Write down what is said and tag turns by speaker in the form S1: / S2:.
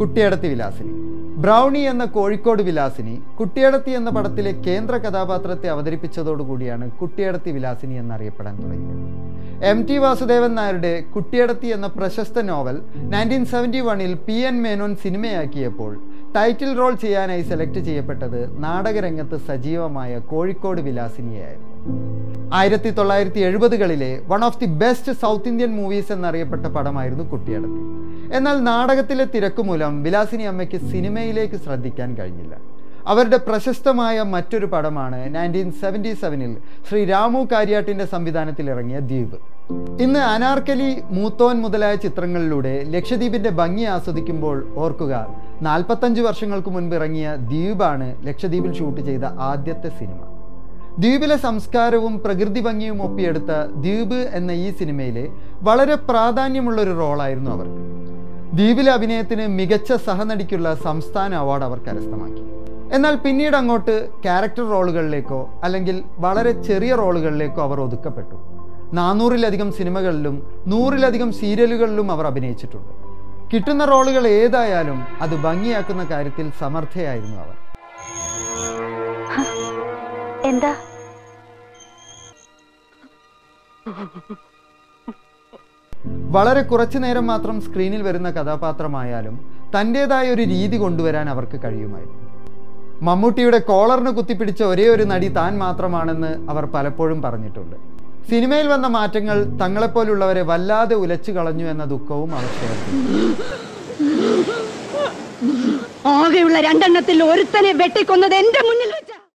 S1: കുട്ടിയടത്തി Vilasini brownie എന്ന കോഴിക്കോട് വിലാസിനി കുട്ടിയടത്തി എന്ന പടത്തിലെ കേന്ദ്ര കഥാപാത്രത്തെ അവതരിപ്പിച്ചതോടുകൂടിയാണ് കുട്ടിയടത്തി വിലാസിനി എന്നറിയപ്പെടാൻ തുടങ്ങിയത് എം ടി വാസുദേവൻ നായരുടെ കുട്ടിയടത്തി എന്ന പ്രശസ്ത നോവൽ നയൻറ്റീൻ സെവൻറ്റി വണ്ണിൽ പി എൻ മേനോൻ സിനിമയാക്കിയപ്പോൾ ടൈറ്റിൽ റോൾ ചെയ്യാനായി സെലക്ട് ചെയ്യപ്പെട്ടത് നാടകരംഗത്ത് സജീവമായ കോഴിക്കോട് വിലാസിനിയായിരുന്നു ആയിരത്തി തൊള്ളായിരത്തി എഴുപതുകളിലെ one of the best South Indian movies എന്നറിയപ്പെട്ട പടമായിരുന്നു കുട്ടിയടത്തി എന്നാൽ നാടകത്തിലെ തിരക്ക് മൂലം വിലാസിനി അമ്മയ്ക്ക് സിനിമയിലേക്ക് ശ്രദ്ധിക്കാൻ കഴിഞ്ഞില്ല അവരുടെ പ്രശസ്തമായ മറ്റൊരു പടമാണ് നയൻറ്റീൻ സെവൻറ്റി സെവനിൽ ശ്രീ രാമു കാര്യാട്ടിൻ്റെ സംവിധാനത്തിൽ ഇറങ്ങിയ ദ്വീപ് ഇന്ന് അനാർക്കലി മൂത്തോൻ മുതലായ ചിത്രങ്ങളിലൂടെ ലക്ഷദ്വീപിൻ്റെ ഭംഗി ആസ്വദിക്കുമ്പോൾ ഓർക്കുക നാൽപ്പത്തഞ്ച് വർഷങ്ങൾക്ക് മുൻപ് ഇറങ്ങിയ ദ്വീപാണ് ലക്ഷദ്വീപിൽ ഷൂട്ട് ചെയ്ത ആദ്യത്തെ സിനിമ ദ്വീപിലെ സംസ്കാരവും പ്രകൃതി ഭംഗിയും ഒപ്പിയെടുത്ത ദ്വീപ് എന്ന ഈ സിനിമയിലെ വളരെ പ്രാധാന്യമുള്ള ഒരു റോളായിരുന്നു അവർക്ക് ദ്വീപിലെ അഭിനയത്തിന് മികച്ച സഹനടിക്കുള്ള സംസ്ഥാന അവാർഡ് അവർ കരസ്ഥമാക്കി എന്നാൽ പിന്നീട് അങ്ങോട്ട് ക്യാരക്ടർ റോളുകളിലേക്കോ അല്ലെങ്കിൽ വളരെ ചെറിയ റോളുകളിലേക്കോ അവർ ഒതുക്കപ്പെട്ടു നാനൂറിലധികം സിനിമകളിലും നൂറിലധികം സീരിയലുകളിലും അവർ അഭിനയിച്ചിട്ടുണ്ട് കിട്ടുന്ന റോളുകൾ ഏതായാലും അത് ഭംഗിയാക്കുന്ന കാര്യത്തിൽ സമർത്ഥയായിരുന്നു അവർ
S2: എന്താ
S1: വളരെ കുറച്ചു നേരം മാത്രം സ്ക്രീനിൽ വരുന്ന കഥാപാത്രമായാലും തൻ്റെതായ ഒരു രീതി കൊണ്ടുവരാൻ അവർക്ക് കഴിയുമായിരുന്നു മമ്മൂട്ടിയുടെ കോളറിന് കുത്തിപ്പിടിച്ച ഒരേ ഒരു നടി താൻ മാത്രമാണെന്ന് അവർ പലപ്പോഴും പറഞ്ഞിട്ടുണ്ട് സിനിമയിൽ വന്ന മാറ്റങ്ങൾ തങ്ങളെപ്പോലുള്ളവരെ വല്ലാതെ ഉലച്ചു കളഞ്ഞു എന്ന ദുഃഖവും അവർ ഷെയർ ചെയ്തു
S3: ആകെയുള്ള രണ്ടെണ്ണത്തിൽ ഒരുത്തനെ വെട്ടിക്കൊന്നത് എന്റെ മുന്നിൽ വെച്ച്